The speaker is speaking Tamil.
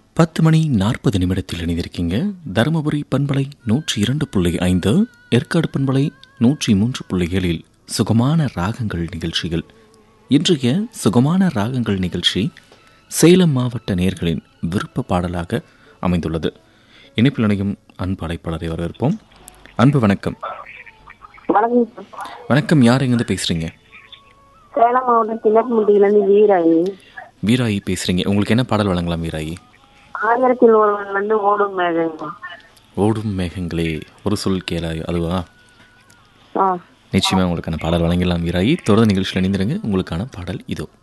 பத்து மணி நாற்பது நிமிடத்தில் இணைந்திருக்கீங்க தருமபுரி பண்பலை நூற்றி இரண்டு புள்ளி ஐந்து ஏற்காடு பண்பலை நூற்றி மூன்று புள்ளி ஏழில் சுகமான ராகங்கள் நிகழ்ச்சிகள் இன்றைய சுகமான ராகங்கள் நிகழ்ச்சி சேலம் மாவட்ட நேர்களின் விருப்ப பாடலாக அமைந்துள்ளது இணைப்பில் இணையும் அன்பு அழைப்பாளரை வரவேற்போம் அன்பு வணக்கம் வணக்கம் சார். வணக்கம் யார் எங்கேருந்து பேசுகிறீங்க சேலம் மாவட்டம் சின்னப்பமுட்டியிலேருந்து வீராயி வீராயி பேசுகிறீங்க உங்களுக்கு என்ன பாடல் வழங்கலாம் வீராயி ஆயிரத்தில் ஒருவன் வந்து ஓடும் மேகங்க ஓடும் மேகங்களே ஒரு சொல் கேளாய் அதுவா ஆ நிச்சயமாக உங்களுக்கான பாடல் வழங்கலாம் வீராயி தொடர் நிகழ்ச்சியில் இணைந்திருங்க உங்களுக்கான பாடல் இதோ